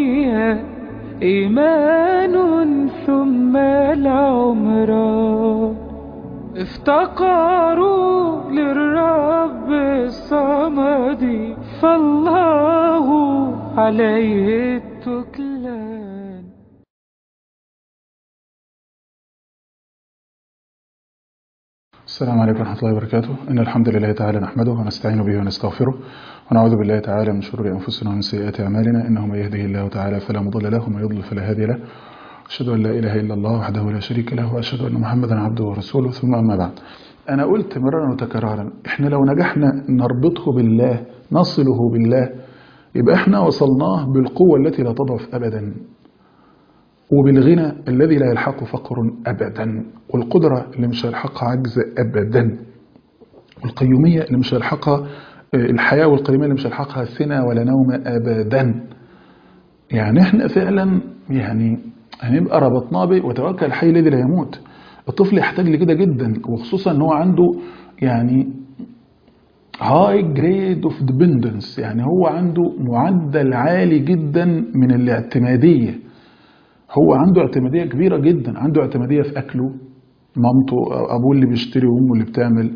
الدنيا إيمان ثم العمران افتقروا للرب الصمد فالله عليه التكلان السلام عليكم ورحمة الله وبركاته إن الحمد لله تعالى نحمده ونستعين به ونستغفره ونعوذ بالله تعالى من شرور أنفسنا ومن سيئات أعمالنا إنه من يهده الله تعالى فلا مضل له ومن يضلل فلا هادي له أشهد أن لا إله إلا الله وحده لا شريك له وأشهد أن محمدا عبده ورسوله ثم أما بعد أنا قلت مرارا وتكرارا إحنا لو نجحنا نربطه بالله نصله بالله يبقى إحنا وصلناه بالقوة التي لا تضعف أبدا وبالغنى الذي لا يلحقه فقر أبدا والقدرة اللي مش هيلحقها عجز أبدا والقيومية اللي مش هيلحقها الحياة والقيومية اللي مش هيلحقها سنة ولا نوم أبدا يعني احنا فعلا يعني هنبقى ربطناه به وتوكل الحي الذي لا يموت الطفل يحتاج لكده جدا وخصوصا ان هو عنده يعني هاي جريد اوف ديبندنس يعني هو عنده معدل عالي جدا من الاعتماديه هو عنده اعتماديه كبيره جدا عنده اعتماديه في اكله مامته ابوه اللي بيشتري وامه اللي بتعمل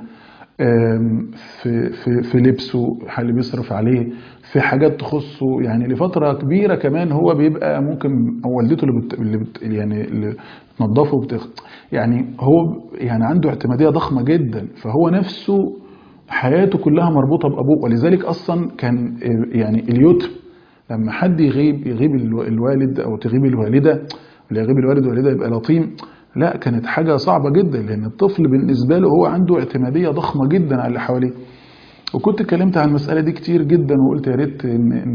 في في في لبسه اللي بيصرف عليه في حاجات تخصه يعني لفتره كبيره كمان هو بيبقى ممكن والدته اللي بت اللي بت يعني اللي بتنظفه بتخ يعني هو يعني عنده اعتماديه ضخمه جدا فهو نفسه حياته كلها مربوطه بابوه ولذلك اصلا كان يعني اليتم لما حد يغيب يغيب الوالد او تغيب الوالده ولا يغيب الوالد والوالده يبقى لطيم لا كانت حاجه صعبه جدا لان الطفل بالنسبه له هو عنده اعتماديه ضخمه جدا على اللي حواليه وكنت اتكلمت عن المساله دي كتير جدا وقلت يا ريت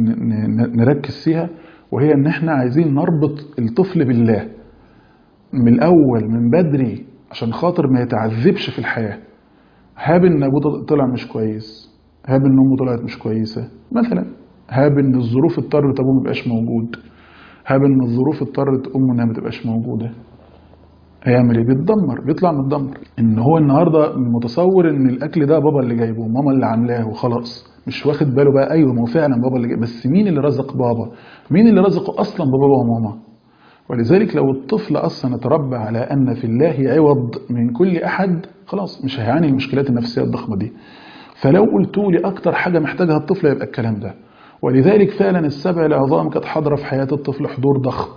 نركز فيها وهي ان احنا عايزين نربط الطفل بالله من الاول من بدري عشان خاطر ما يتعذبش في الحياه هاب ان ابوه طلع مش كويس هاب ان امه طلعت مش كويسه مثلا هاب ان الظروف اضطرت ابوه ما يبقاش موجود هاب ان الظروف اضطرت امه انها ما تبقاش موجوده هيعمل ايه بيتدمر بيطلع متدمر ان هو النهارده متصور ان الاكل ده بابا اللي جايبه وماما اللي عاملاه وخلاص مش واخد باله بقى ايوه ما هو فعلا بابا اللي جايبه بس مين اللي رزق بابا مين اللي رزقه اصلا بابا وماما ولذلك لو الطفل اصلا اتربى على ان في الله عوض من كل احد خلاص مش هيعاني المشكلات النفسيه الضخمه دي فلو قلت لي اكتر حاجه محتاجها الطفل يبقى الكلام ده ولذلك فعلا السبع العظام كانت حاضره في حياه الطفل حضور ضخم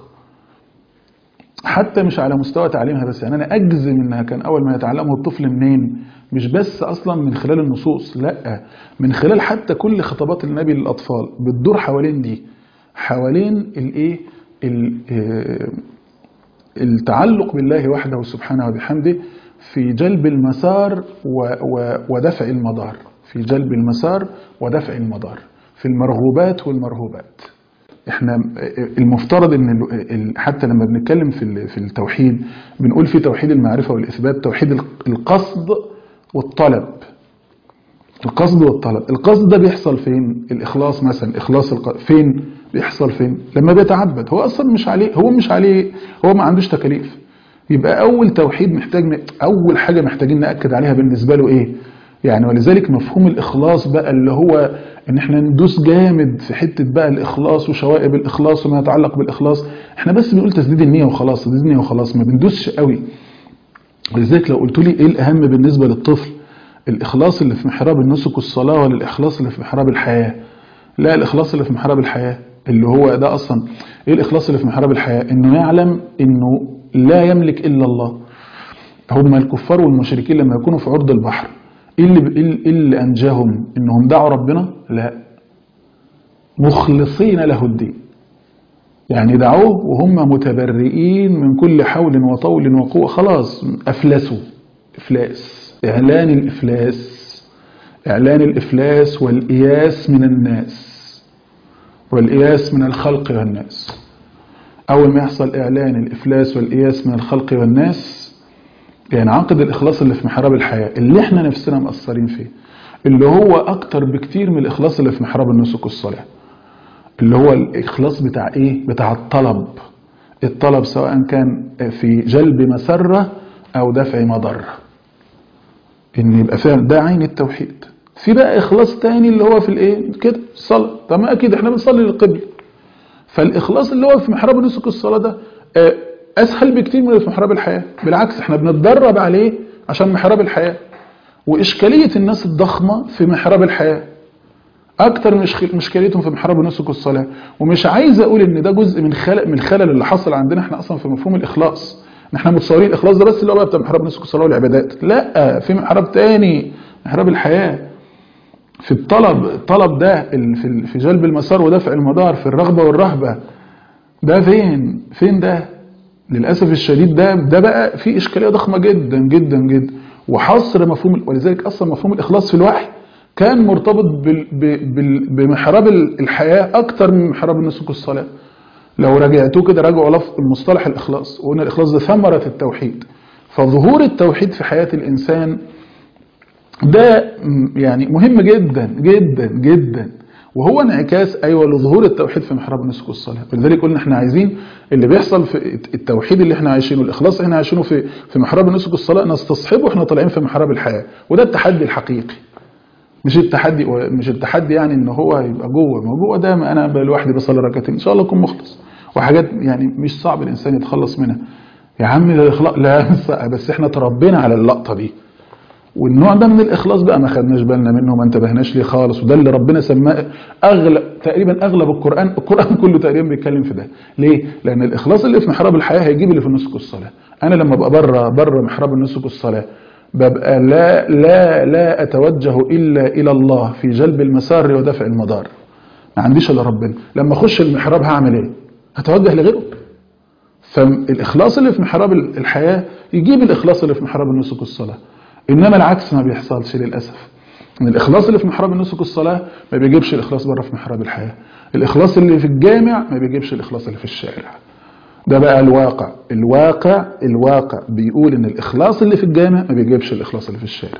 حتى مش على مستوى تعليمها بس يعني انا اجزم انها كان اول ما يتعلمه الطفل منين مش بس اصلا من خلال النصوص لا من خلال حتى كل خطابات النبي للاطفال بتدور حوالين دي حوالين الايه التعلق بالله وحده سبحانه وبحمده في جلب المسار ودفع المضار في جلب المسار ودفع المضار في المرغوبات والمرهوبات احنا المفترض ان حتى لما بنتكلم في في التوحيد بنقول في توحيد المعرفه والاثبات توحيد القصد والطلب القصد والطلب القصد ده بيحصل فين الاخلاص مثلا اخلاص الق... فين بيحصل فين لما بيتعبد هو اصلا مش عليه هو مش عليه هو ما عندوش تكاليف يبقى اول توحيد محتاج اول حاجه محتاجين ناكد عليها بالنسبه له ايه يعني ولذلك مفهوم الإخلاص بقى اللي هو إن إحنا ندوس جامد في حتة بقى الإخلاص وشوائب الإخلاص وما يتعلق بالإخلاص إحنا بس بنقول تسديد النية وخلاص تسديد النية وخلاص ما بندوسش قوي ولذلك لو قلت لي إيه الأهم بالنسبة للطفل الإخلاص اللي في محراب النسك والصلاة ولا الإخلاص اللي في محراب الحياة لا الإخلاص اللي في محراب الحياة اللي هو ده أصلا إيه الإخلاص اللي في محراب الحياة إنه يعلم إنه لا يملك إلا الله هم الكفار والمشركين لما يكونوا في عرض البحر ايه اللي ايه اللي انجاهم انهم دعوا ربنا لا مخلصين له الدين يعني دعوه وهم متبرئين من كل حول وطول وقوه خلاص افلسوا افلاس اعلان الافلاس اعلان الافلاس والاياس من الناس والاياس من الخلق والناس اول ما يحصل اعلان الافلاس والاياس من الخلق والناس ينعقد الإخلاص اللي في محراب الحياة اللي احنا نفسنا مقصرين فيه اللي هو أكتر بكتير من الإخلاص اللي في محراب النسك والصلاة اللي هو الإخلاص بتاع إيه؟ بتاع الطلب الطلب سواء كان في جلب مسرة أو دفع مضرة إن يبقى فعلا ده عين التوحيد في بقى إخلاص تاني اللي هو في الإيه؟ كده الصلاة طب ما أكيد احنا بنصلي للقبل فالاخلاص اللي هو في محراب نسك الصلاه ده آه، اسهل بكتير من اللي في محراب الحياه بالعكس احنا بنتدرب عليه عشان محراب الحياه واشكاليه الناس الضخمه في محراب الحياه اكتر من إشك- مشكلتهم في محراب النسك والصلاه ومش عايز اقول ان ده جزء من خلق من الخلل اللي حصل عندنا احنا اصلا في مفهوم الاخلاص إن احنا متصورين الاخلاص ده بس اللي هو بقى بتاع محراب النسك والصلاه والعبادات لا في محراب تاني محراب الحياه في الطلب الطلب ده ال- في ال- في جلب المسار ودفع المدار في الرغبه والرهبه ده فين فين ده للاسف الشديد ده ده بقى في اشكاليه ضخمه جدا جدا جدا وحصر مفهوم ولذلك اصلا مفهوم الاخلاص في الوحي كان مرتبط بال ب- بال بمحراب ال- الحياه اكتر من محراب النسك والصلاه لو راجعتوه كده راجعوا لفظ المصطلح الاخلاص وقلنا الاخلاص ده ثمره التوحيد فظهور التوحيد في حياه الانسان ده م- يعني مهم جدا جدا جدا وهو انعكاس ايوه لظهور التوحيد في محراب النسك والصلاه ولذلك قلنا احنا عايزين اللي بيحصل في التوحيد اللي احنا عايشينه الاخلاص اللي احنا عايشينه في في محراب النسك والصلاه نستصحبه واحنا طالعين في محراب الحياه وده التحدي الحقيقي مش التحدي مش التحدي يعني ان هو يبقى جوه ما هو جوه ده ما انا بقى لوحدي بصلي ركعتين ان شاء الله اكون مخلص وحاجات يعني مش صعب الانسان يتخلص منها يا عم ده الاخلاص لا مش صعب، بس احنا تربينا على اللقطه دي والنوع ده من الاخلاص بقى ما خدناش بالنا منه ما انتبهناش ليه خالص وده اللي ربنا سماه اغلب تقريبا اغلب القران القران كله تقريبا بيتكلم في ده ليه لان الاخلاص اللي في محراب الحياه هيجيب اللي في النسك والصلاه انا لما ابقى بره بره محراب النسك والصلاه ببقى لا لا لا اتوجه الا الى الله في جلب المسار ودفع المدار ما عنديش الا ربنا لما اخش المحراب هعمل ايه هتوجه لغيره فالاخلاص اللي في محراب الحياه يجيب الاخلاص اللي في محراب النسك والصلاه انما العكس ما بيحصلش للاسف ان الاخلاص اللي في محراب النسك والصلاه ما بيجيبش الاخلاص بره في محراب الحياه الاخلاص اللي في الجامع ما بيجيبش الاخلاص اللي في الشارع ده بقى الواقع الواقع الواقع بيقول ان الاخلاص اللي في الجامع ما بيجيبش الاخلاص اللي في الشارع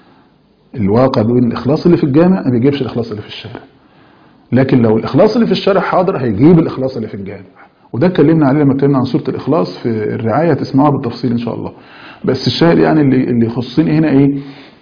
الواقع بيقول ان الاخلاص اللي في الجامع ما بيجيبش الاخلاص اللي في الشارع لكن لو الاخلاص اللي في الشارع حاضر هيجيب الاخلاص اللي في الجامع وده اتكلمنا عليه لما اتكلمنا عن سوره الاخلاص في الرعايه تسمعوها بالتفصيل ان شاء الله بس الشاهد يعني اللي اللي يخصني هنا ايه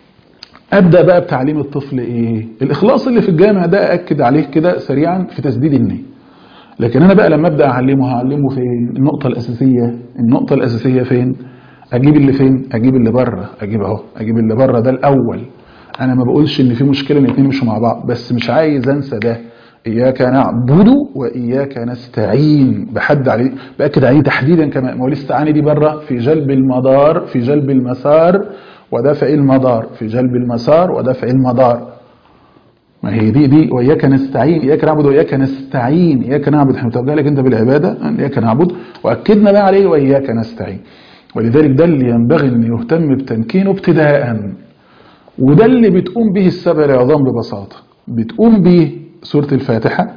ابدا بقى بتعليم الطفل ايه الاخلاص اللي في الجامع ده اكد عليه كده سريعا في تسديد النيه لكن انا بقى لما ابدا اعلمه هعلمه فين النقطه الاساسيه النقطه الاساسيه فين اجيب اللي فين اجيب اللي بره اجيب اهو اجيب اللي بره ده الاول انا ما بقولش ان في مشكله ان الاثنين مشوا مع بعض بس مش عايز انسى ده اياك نعبد واياك نستعين بحد عليه باكد عليه تحديدا كمان ما هو الاستعانه دي بره في جلب المدار في جلب المسار ودفع المدار في جلب المسار ودفع المدار ما هي دي دي واياك نستعين اياك نعبد واياك نستعين اياك نعبد احنا متوجه لك انت بالعباده اياك نعبد واكدنا بقى عليه واياك نستعين ولذلك ده اللي ينبغي ان يهتم بتمكينه ابتداء وده اللي بتقوم به السبع العظام ببساطه بتقوم به سوره الفاتحه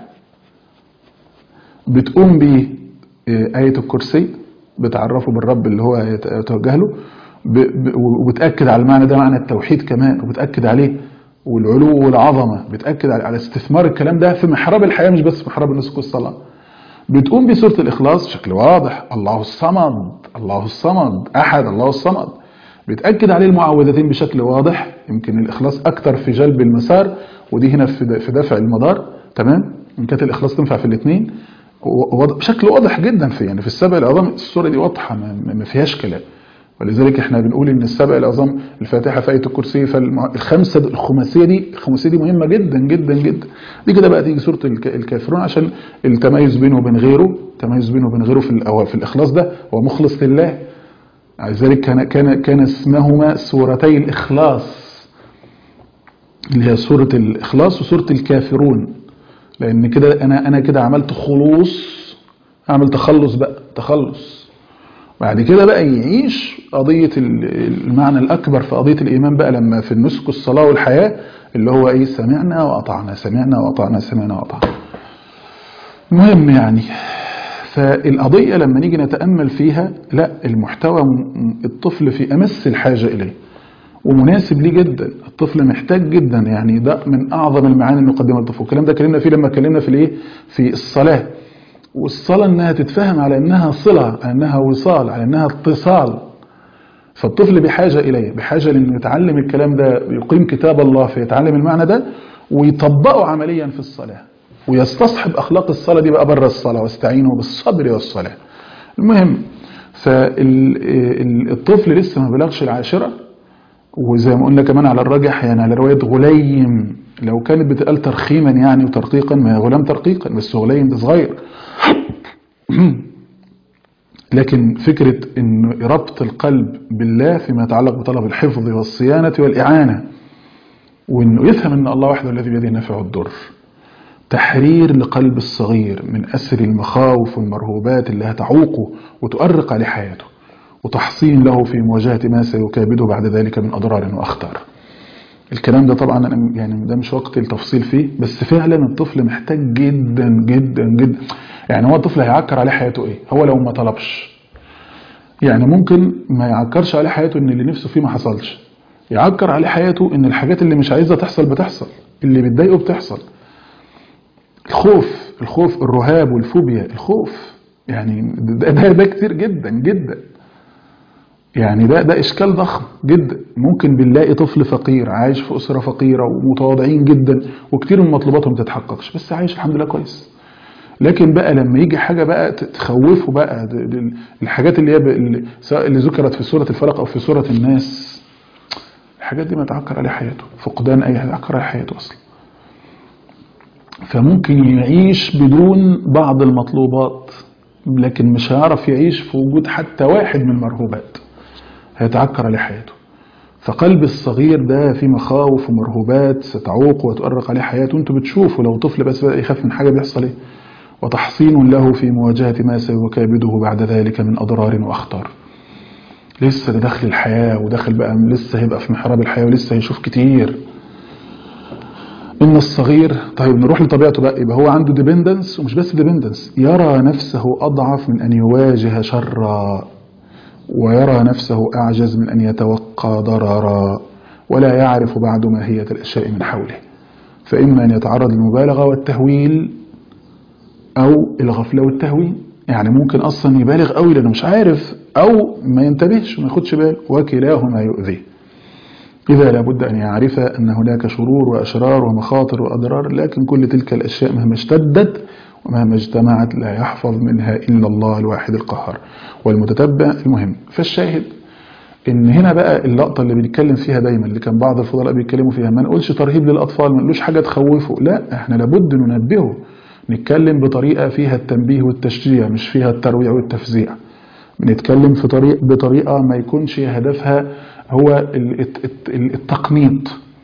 بتقوم به آية الكرسي بتعرفه بالرب اللي هو يتوجه له وبتأكد على المعنى ده معنى التوحيد كمان وبتأكد عليه والعلو والعظمة بتأكد على استثمار الكلام ده في محراب الحياة مش بس في محراب النسك والصلاة بتقوم بسورة الإخلاص بشكل واضح الله الصمد الله الصمد أحد الله الصمد بتأكد عليه المعوذتين بشكل واضح يمكن الإخلاص أكتر في جلب المسار ودي هنا في دفع المدار تمام إن كانت الإخلاص تنفع في الاثنين بشكل واضح جدا في يعني في السبع العظام الصورة دي واضحة ما فيهاش كلام ولذلك احنا بنقول ان السبع العظام الفاتحه في ايه الكرسي فالخمسه الخماسيه دي الخماسيه دي مهمه جدا جدا جدا دي كده بقى تيجي سوره الكافرون عشان التميز بينه وبين غيره التميز بينه وبين غيره في الأول في الاخلاص ده هو مخلص لله لذلك كان كان كان اسمهما سورتي الاخلاص اللي هي سوره الاخلاص وسوره الكافرون لان كده انا انا كده عملت خلوص اعمل تخلص بقى تخلص بعد كده بقى يعيش قضية المعنى الأكبر في قضية الإيمان بقى لما في النسك والصلاة والحياة اللي هو إيه سمعنا وأطعنا سمعنا وأطعنا سمعنا وأطعنا المهم يعني فالقضية لما نيجي نتأمل فيها لا المحتوى الطفل في أمس الحاجة إليه ومناسب ليه جدا الطفل محتاج جدا يعني ده من أعظم المعاني اللي نقدمها للطفل والكلام ده اتكلمنا فيه لما اتكلمنا في الإيه في الصلاة والصلاة انها تتفهم على انها صلة على انها وصال على انها اتصال فالطفل بحاجة اليه بحاجة لانه يتعلم الكلام ده يقيم كتاب الله فيتعلم المعنى ده ويطبقه عمليا في الصلاة ويستصحب اخلاق الصلاه دي بقى بره الصلاه واستعينوا بالصبر والصلاه المهم فالطفل لسه ما بلغش العاشره وزي ما قلنا كمان على الراجح يعني على روايه غليم لو كانت بتقال ترخيما يعني وترقيقا ما هي غلام ترقيقا بس غليم ده صغير لكن فكرة أن ربط القلب بالله فيما يتعلق بطلب الحفظ والصيانة والإعانة وأنه يفهم أن الله وحده الذي بيده النفع والضر تحرير لقلب الصغير من أسر المخاوف والمرهوبات اللي هتعوقه وتؤرق عليه حياته وتحصين له في مواجهة ما سيكابده بعد ذلك من أضرار وأخطار الكلام ده طبعا أنا يعني ده مش وقت التفصيل فيه بس فعلا الطفل محتاج جدا جدا جدا يعني هو الطفل هيعكر عليه حياته ايه هو لو ما طلبش يعني ممكن ما يعكرش عليه حياته ان اللي نفسه فيه ما حصلش يعكر عليه حياته ان الحاجات اللي مش عايزها تحصل بتحصل اللي بتضايقه بتحصل الخوف الخوف الرهاب والفوبيا الخوف يعني ده, ده, ده كتير جدا جدا يعني ده ده اشكال ضخم جدا ممكن بنلاقي طفل فقير عايش في اسره فقيره ومتواضعين جدا وكتير من مطلوباتهم ما تتحققش بس عايش الحمد لله كويس لكن بقى لما يجي حاجه بقى تخوفه بقى الحاجات اللي هي سواء اللي ذكرت في سوره الفلق او في سوره الناس الحاجات دي ما تعكر عليه حياته فقدان اي حاجه تعكر عليه حياته اصلا فممكن يعيش بدون بعض المطلوبات لكن مش هيعرف يعيش في وجود حتى واحد من المرهوبات هيتعكر عليه حياته فقلب الصغير ده فيه مخاوف ومرهوبات ستعوق وتؤرق عليه حياته انتوا بتشوفوا لو طفل بس بقى يخاف من حاجه بيحصل ايه وتحصين له في مواجهة ما سيكابده بعد ذلك من أضرار وأخطار لسه ده داخل الحياة وداخل بقى لسه هيبقى في محراب الحياة ولسه هيشوف كتير إن الصغير طيب نروح لطبيعته بقى يبقى هو عنده ديبندنس ومش بس ديبندنس يرى نفسه أضعف من أن يواجه شرا ويرى نفسه أعجز من أن يتوقى ضررا ولا يعرف بعد ماهية الأشياء من حوله فإما أن يتعرض للمبالغة والتهويل او الغفله والتهوين يعني ممكن اصلا يبالغ قوي لانه مش عارف او ما ينتبهش وما ياخدش باله وكلاهما يؤذيه اذا لابد ان يعرف ان هناك شرور واشرار ومخاطر واضرار لكن كل تلك الاشياء مهما اشتدت ومهما اجتمعت لا يحفظ منها الا الله الواحد القهار والمتتبع المهم فالشاهد ان هنا بقى اللقطه اللي بنتكلم فيها دايما اللي كان بعض الفضلاء بيتكلموا فيها ما نقولش ترهيب للاطفال ما نقولوش حاجه تخوفه لا احنا لابد ننبهه نتكلم بطريقة فيها التنبيه والتشجيع مش فيها الترويع والتفزيع بنتكلم في طريق بطريقة ما يكونش هدفها هو التقنيط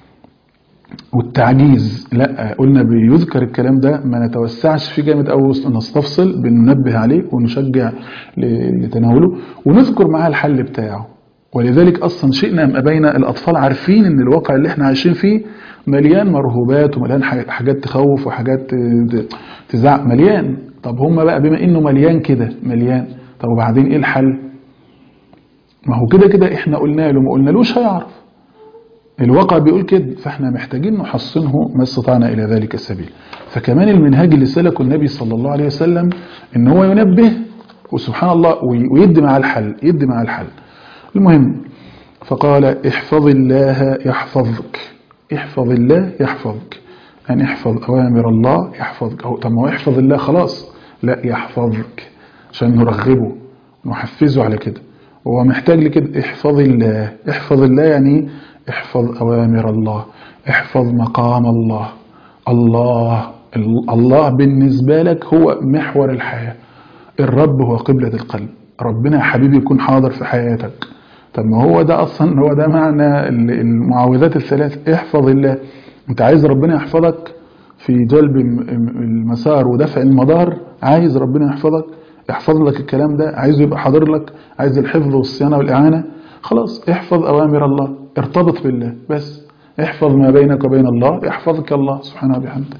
والتعجيز لا قلنا بيذكر الكلام ده ما نتوسعش فيه جامد أو نستفصل بننبه عليه ونشجع لتناوله ونذكر معاه الحل بتاعه ولذلك أصلا شئنا أم أبينا الأطفال عارفين أن الواقع اللي احنا عايشين فيه مليان مرهوبات ومليان حاجات تخوف وحاجات تزعق مليان طب هم بقى بما انه مليان كده مليان طب وبعدين ايه الحل ما هو كده كده احنا قلنا له ما قلنالوش هيعرف الواقع بيقول كده فاحنا محتاجين نحصنه ما استطعنا الى ذلك السبيل فكمان المنهاج اللي سلكه النبي صلى الله عليه وسلم ان هو ينبه وسبحان الله ويدي مع الحل يدي مع الحل المهم فقال احفظ الله يحفظك احفظ الله يحفظك أن احفظ أوامر الله يحفظك أو طب ما هو يحفظ الله خلاص لا يحفظك عشان نرغبه نحفزه على كده هو محتاج لكده احفظ الله احفظ الله يعني احفظ أوامر الله احفظ مقام الله الله الله بالنسبة لك هو محور الحياة الرب هو قبلة القلب ربنا يا حبيبي يكون حاضر في حياتك طب ما هو ده اصلا هو ده معنى المعوذات الثلاث احفظ الله انت عايز ربنا يحفظك في جلب المسار ودفع المدار عايز ربنا يحفظك يحفظ لك الكلام ده عايزه يبقى حاضر لك عايز الحفظ والصيانه والاعانه خلاص احفظ اوامر الله ارتبط بالله بس احفظ ما بينك وبين الله يحفظك الله سبحانه وبحمده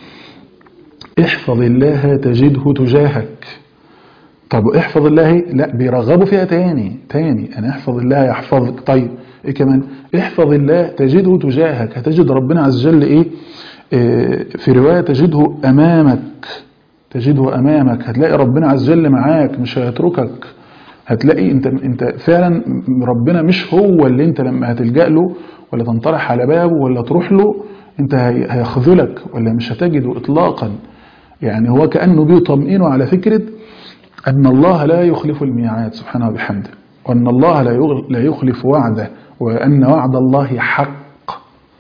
احفظ الله تجده تجاهك طب احفظ الله لا بيرغبوا فيها تاني تاني انا احفظ الله يحفظك طيب ايه كمان احفظ الله تجده تجاهك هتجد ربنا عز وجل ايه, إيه في رواية تجده امامك تجده امامك هتلاقي ربنا عز وجل معاك مش هيتركك هتلاقي انت انت فعلا ربنا مش هو اللي انت لما هتلجأ له ولا تنطرح على بابه ولا تروح له انت هيخذلك ولا مش هتجده اطلاقا يعني هو كأنه بيطمئنه على فكرة أن الله لا يخلف الميعاد سبحانه وبحمده وأن الله لا يغل- لا يخلف وعده وأن وعد الله حق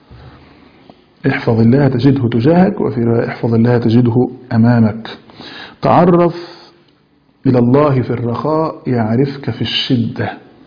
احفظ الله تجده تجاهك وفي رواية احفظ الله تجده أمامك تعرف إلى الله في الرخاء يعرفك في الشدة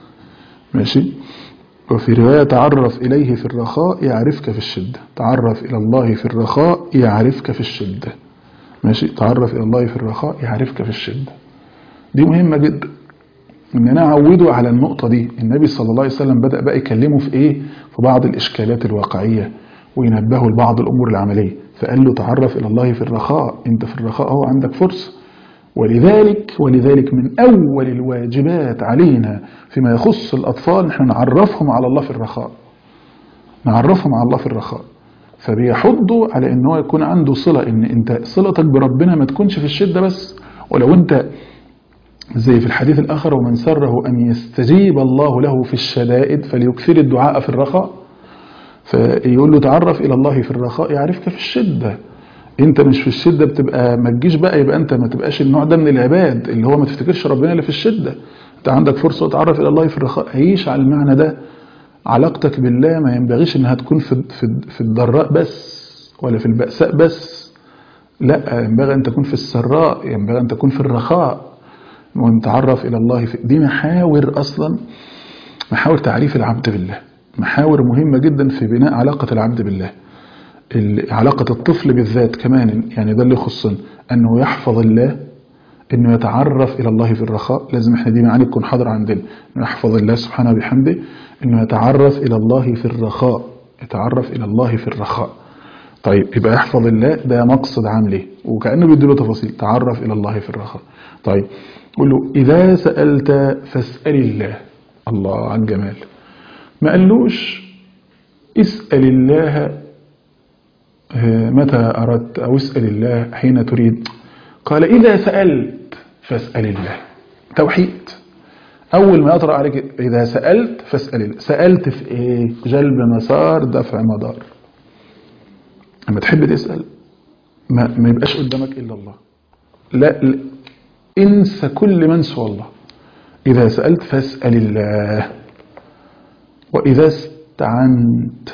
ماشي وفي رواية تعرف إليه في الرخاء يعرفك في الشدة تعرف إلى الله في الرخاء يعرفك في الشدة ماشي تعرف إلى الله في الرخاء يعرفك في الشدة دي مهمة جدا ان انا اعوده على النقطة دي النبي صلى الله عليه وسلم بدأ بقى يكلمه في ايه في بعض الاشكالات الواقعية وينبهه لبعض الامور العملية فقال له تعرف الى الله في الرخاء انت في الرخاء هو عندك فرصة ولذلك ولذلك من اول الواجبات علينا فيما يخص الاطفال نحن نعرفهم على الله في الرخاء نعرفهم على الله في الرخاء فبيحضوا على ان هو يكون عنده صلة ان انت صلتك بربنا ما تكونش في الشدة بس ولو انت زي في الحديث الآخر ومن سره أن يستجيب الله له في الشدائد فليكثر الدعاء في الرخاء فيقول له تعرف إلى الله في الرخاء يعرفك في الشدة انت مش في الشدة بتبقى ما تجيش بقى يبقى انت ما تبقاش النوع ده من العباد اللي هو ما تفتكرش ربنا الا في الشدة انت عندك فرصة تعرف إلى الله في الرخاء عيش على المعنى ده علاقتك بالله ما ينبغيش انها تكون في في في الضراء بس ولا في البأساء بس لا ينبغي ان تكون في السراء ينبغي ان تكون في الرخاء ونتعرف إلى الله في دي محاور أصلا محاور تعريف العبد بالله محاور مهمة جدا في بناء علاقة العبد بالله ال- علاقة الطفل بالذات كمان يعني ده اللي يخصنا أنه يحفظ الله أنه يتعرف إلى الله في الرخاء لازم احنا دي معاني تكون حاضرة عندنا أنه يحفظ الله سبحانه وبحمده أنه يتعرف إلى الله في الرخاء يتعرف إلى الله في الرخاء طيب يبقى يحفظ الله ده مقصد عام ليه وكأنه بيديله تفاصيل تعرف إلى الله في الرخاء طيب قول له إذا سألت فاسأل الله الله على الجمال ما قالوش اسأل الله آه، متى أردت أو اسأل الله حين تريد قال إذا سألت فاسأل الله توحيد أول ما يطرأ عليك إذا سألت فاسأل الله سألت في إيه جلب مسار دفع مدار لما تحب تسأل ما, ما يبقاش قدامك إلا الله لا, لا انسى كل من سوى الله إذا سألت فاسأل الله وإذا استعنت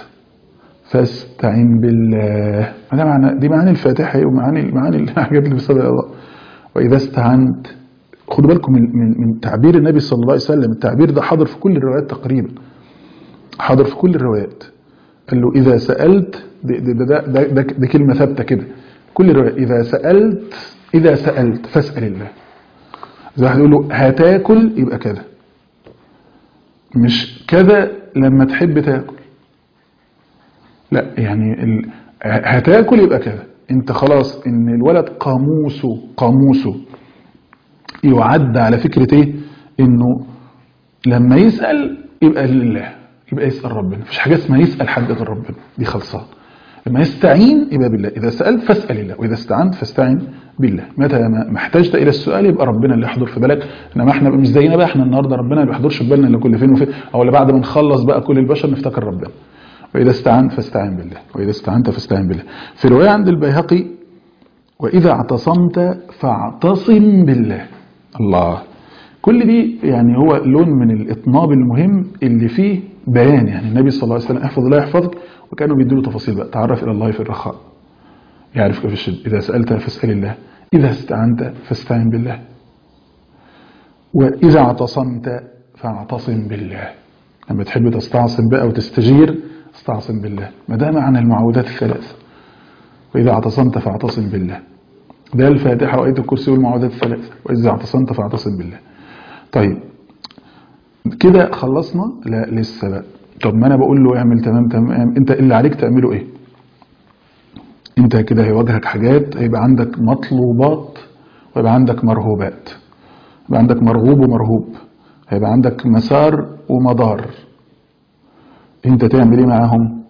فاستعن بالله ده معنى دي معاني الفاتحة ومعاني معاني الحاجات اللي بسبب الله وإذا استعنت خدوا بالكم من, من, من تعبير النبي صلى الله عليه وسلم التعبير ده حاضر في كل الروايات تقريبا حاضر في كل الروايات قال له إذا سألت ده, ده, ده, ده, ده, ده كلمة ثابتة كده كل الروايات إذا سألت إذا سألت فاسأل الله زي واحد يقول له هتاكل يبقى كذا مش كذا لما تحب تاكل لا يعني ال... هتاكل يبقى كذا انت خلاص ان الولد قاموسه قاموسه يعد على فكرة ايه انه لما يسأل يبقى لله يبقى يسأل ربنا مفيش حاجة اسمها يسأل حد غير ربنا دي خلصان لما يستعين يبقى بالله إذا سألت فاسأل الله وإذا استعنت فاستعن بالله متى ما احتجت إلى السؤال يبقى ربنا اللي يحضر في بالك إنما احنا مش زينا بقى احنا النهارده ربنا ما بيحضرش في بالنا إلا كل فين وفين أو اللي بعد ما نخلص بقى كل البشر نفتكر ربنا وإذا استعنت فاستعن بالله وإذا استعنت فاستعن بالله في رواية عند البيهقي وإذا اعتصمت فاعتصم بالله الله كل دي يعني هو لون من الإطناب المهم اللي فيه بيان يعني النبي صلى الله عليه وسلم احفظ الله يحفظك وكانوا بيدوا تفاصيل بقى تعرف إلى الله في الرخاء يعرفك في الشد إذا سألت فاسأل الله إذا استعنت فاستعن بالله وإذا اعتصمت فاعتصم بالله لما تحب تستعصم بقى وتستجير استعصم بالله ما ده معنى المعوذات الثلاث وإذا اعتصمت فاعتصم بالله ده الفاتحة وآية الكرسي والمعوذات الثلاث وإذا اعتصمت فاعتصم بالله طيب كده خلصنا لا لسه بقى طب ما انا بقول له اعمل تمام تمام انت اللي عليك تعمله ايه انت كده هيواجهك حاجات هيبقى عندك مطلوبات ويبقى عندك مرهوبات يبقى عندك مرغوب ومرهوب هيبقى عندك مسار ومدار انت تعمل ايه معاهم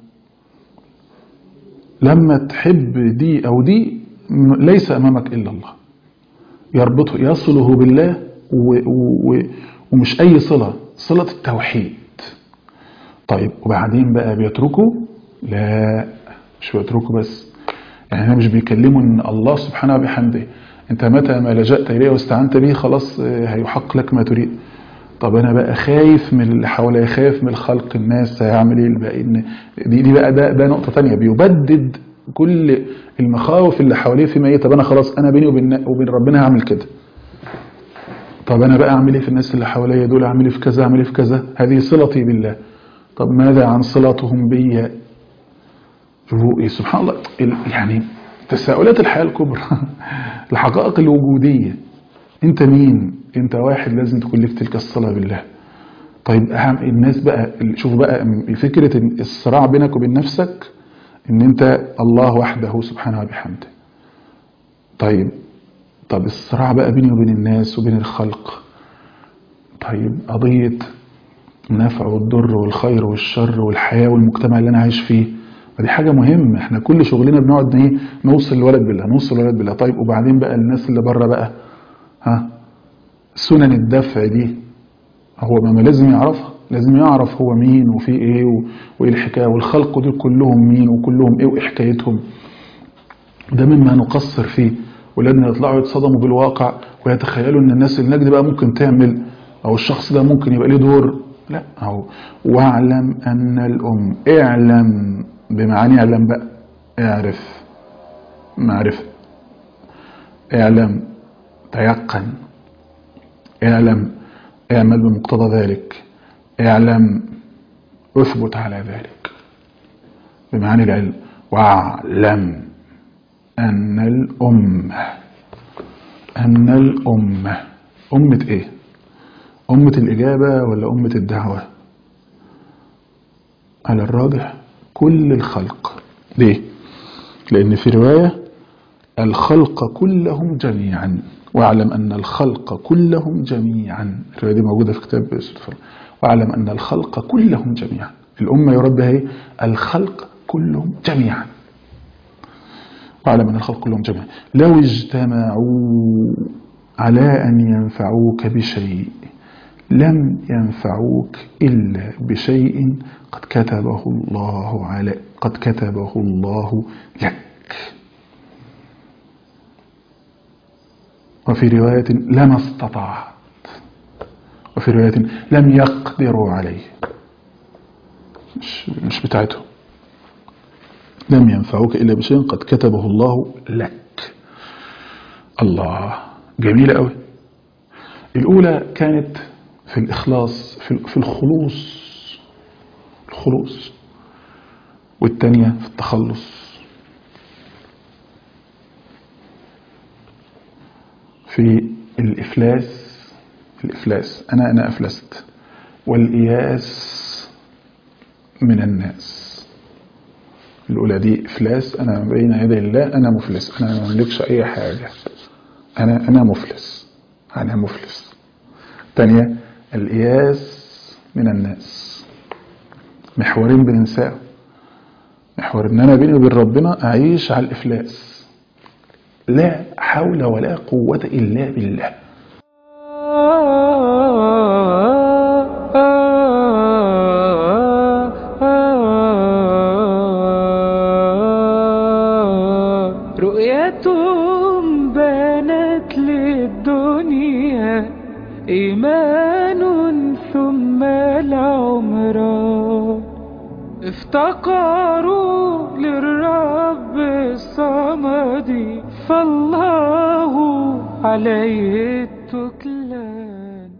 لما تحب دي او دي ليس امامك الا الله يربطه يصله بالله و و ومش اي صلة صلة التوحيد طيب وبعدين بقى بيتركوا لا مش بيتركوا بس يعني هنا مش بيكلموا ان الله سبحانه وبحمده انت متى ما لجأت اليه واستعنت به خلاص هيحق لك ما تريد طب انا بقى خايف من اللي حواليا خايف من الخلق الناس هيعمل ايه الباقيين دي دي بقى ده ده نقطه ثانيه بيبدد كل المخاوف اللي حواليه فيما ايه طب انا خلاص انا بيني وبين وبين ربنا هعمل كده طب انا بقى اعمل ايه في الناس اللي حواليا دول اعمل ايه في كذا اعمل ايه في كذا هذه صلتي بالله طب ماذا عن صلاتهم بي شوفوا ايه سبحان الله يعني تساؤلات الحياه الكبرى الحقائق الوجوديه انت مين انت واحد لازم تكون لك تلك الصلاه بالله طيب اهم الناس بقى شوف بقى فكره الصراع بينك وبين نفسك ان انت الله وحده سبحانه وبحمده طيب طب الصراع بقى بيني وبين الناس وبين الخلق طيب قضية النفع والضر والخير والشر والحياة والمجتمع اللي أنا عايش فيه فدي حاجة مهمة احنا كل شغلنا بنقعد ايه نوصل الولد بالله نوصل الولد بالله طيب وبعدين بقى الناس اللي بره بقى ها سنن الدفع دي هو ما لازم يعرفها لازم يعرف هو مين وفي ايه وايه الحكايه والخلق دول كلهم مين وكلهم ايه وايه حكايتهم ده مما نقصر فيه ولادنا يطلعوا يتصدموا بالواقع ويتخيلوا ان الناس النجد بقى ممكن تعمل او الشخص ده ممكن يبقى ليه دور لا او واعلم ان الام اعلم بمعاني اعلم بقى اعرف معرفة اعلم تيقن اعلم اعمل بمقتضى ذلك اعلم اثبت على ذلك بمعاني العلم واعلم أن الأمة أن الأمة أمة إيه؟ أمة الإجابة ولا أمة الدعوة؟ على الراجح كل الخلق ليه؟ لأن في رواية الخلق كلهم جميعا واعلم أن الخلق كلهم جميعا الرواية دي موجودة في كتاب الفرق واعلم أن الخلق كلهم جميعا الأمة يرد بها إيه؟ الخلق كلهم جميعا واعلم أن الخلق كلهم جميعا لو اجتمعوا على أن ينفعوك بشيء لم ينفعوك إلا بشيء قد كتبه الله على قد كتبه الله لك وفي رواية لما استطعت وفي رواية لم يقدروا عليه مش, مش بتاعتهم لم ينفعوك إلا بشيء قد كتبه الله لك الله جميلة قوي الأولى كانت في الإخلاص في الخلوص الخلوص والثانية في التخلص في الإفلاس في الإفلاس أنا أنا أفلست والإياس من الناس الأولى دي إفلاس أنا بين يدي الله أنا مفلس أنا ما أملكش أي حاجة أنا أنا مفلس أنا مفلس الثانية الإياس من الناس محورين بننساه محور إن أنا بيني وبين ربنا أعيش على الإفلاس لا حول ولا قوة إلا بالله رؤيتهم بانت للدنيا إيمان ثم العمران افتقروا للرب الصمد فالله عليه التكلان